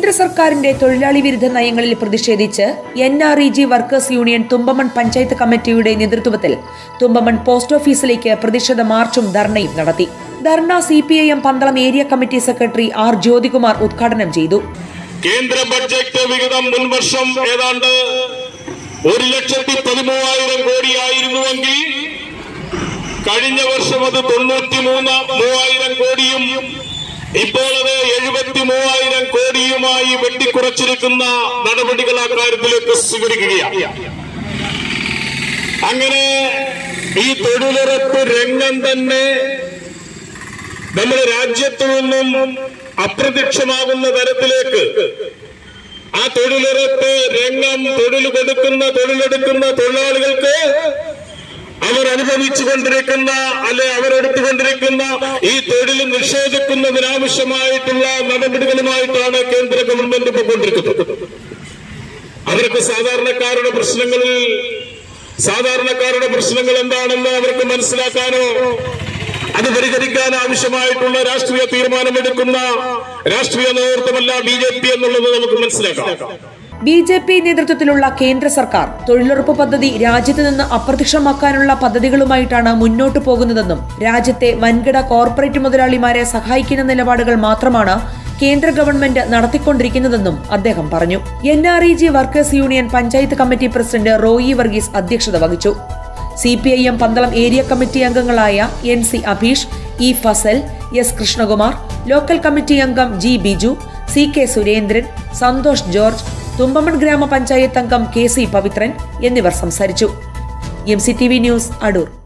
കേന്ദ്ര സർക്കാരിന്റെ തൊഴിലാളി വിരുദ്ധ നയങ്ങളിൽ പ്രതിഷേധിച്ച് N R E G workers union Thumpamon panchayat കമ്മിറ്റിയുടെ നേതൃത്വത്തിൽ തുമ്പമൺ പോസ്റ്റ് ഓഫീസിലേക്ക് പ്രതിഷേധ മാർച്ചും ധർണയും നടത്തി ധർണ C P I M Pandalam area committee secretary R Jyothikumar ഉദ്ഘാടനം ചെയ്തു കേന്ദ്ര ബഡ്ജറ്റ് വിഹിതം മുൻവർഷം ഏതാണ്ട് ഒരു ലക്ഷത്തി പതിമൂവായിരം കോടിയായിരുന്നുവെങ്കിൽ കഴിഞ്ഞ വർഷം അത് തൊണ്ണൂറ്റി മൂന്ന് മൂവായിരം കോടിയും ഇപ്പോൾ അത് എഴുപത്തി മൂവായിരം കോടിയുമായി വെട്ടിക്കുറച്ചിരിക്കുന്ന നടപടികൾ ആ കാര്യത്തിലേക്ക് സ്വീകരിക്കുകയാണ് അങ്ങനെ ഈ തൊഴിലുറപ്പ് രംഗം തന്നെ നമ്മുടെ രാജ്യത്തു നിന്നും അപ്രത്യക്ഷമാകുന്ന തരത്തിലേക്ക് ആ തൊഴിലുറപ്പ് രംഗം തൊഴിൽ കൊടുക്കുന്ന തൊഴിലെടുക്കുന്ന തൊഴിലാളികൾക്ക് അവർ അനുഭവിച്ചു കൊണ്ടിരിക്കുന്ന അല്ലെ അവരെടുത്തുകൊണ്ടിരിക്കുന്ന ഈ തൊഴിൽ നിഷേധിക്കുന്നതിനാവശ്യമായിട്ടുള്ള നടപടികളുമായിട്ടാണ് കേന്ദ്ര ഗവൺമെന്റ് പോയിക്കൊണ്ടിരിക്കുന്നത് അവർക്ക് സാധാരണക്കാരുടെ പ്രശ്നങ്ങളിൽ സാധാരണക്കാരുടെ പ്രശ്നങ്ങൾ എന്താണെന്ന് അവർക്ക് മനസ്സിലാക്കാനോ അത് പരിഹരിക്കാൻ ആവശ്യമായിട്ടുള്ള രാഷ്ട്രീയ തീരുമാനമെടുക്കുന്ന രാഷ്ട്രീയ നേതൃത്വമല്ല ബി ജെ പി എന്നുള്ളത് നമുക്ക് മനസ്സിലാക്കാം ബി ജെ പി നേതൃത്വത്തിലുള്ള കേന്ദ്ര സർക്കാർ തൊഴിലുറപ്പ് പദ്ധതി രാജ്യത്ത് നിന്ന് അപ്രത്യക്ഷമാക്കാനുള്ള പദ്ധതികളുമായിട്ടാണ് മുന്നോട്ടു പോകുന്നതെന്നും രാജ്യത്തെ വൻകിട കോർപ്പറേറ്റ് മുതലാളിമാരെ സഹായിക്കുന്ന നിലപാടുകൾ മാത്രമാണ് കേന്ദ്ര ഗവൺമെന്റ് നടത്തിക്കൊണ്ടിരിക്കുന്നതെന്നും അദ്ദേഹം പറഞ്ഞു N R E G workers union panchayat committee president Roy Varghese അധ്യക്ഷത വഹിച്ചു C P I M Pandalam area committee അംഗങ്ങളായ N C Abheesh E Fasal S Krishnakumar local committee അംഗം G Biju C K Surendran Santhosh George Thumpamon ഗ്രാമപഞ്ചായത്ത് അംഗം കെ സി പവിത്രൻ എന്നിവർ സംസാരിച്ചു M C T V news Adoor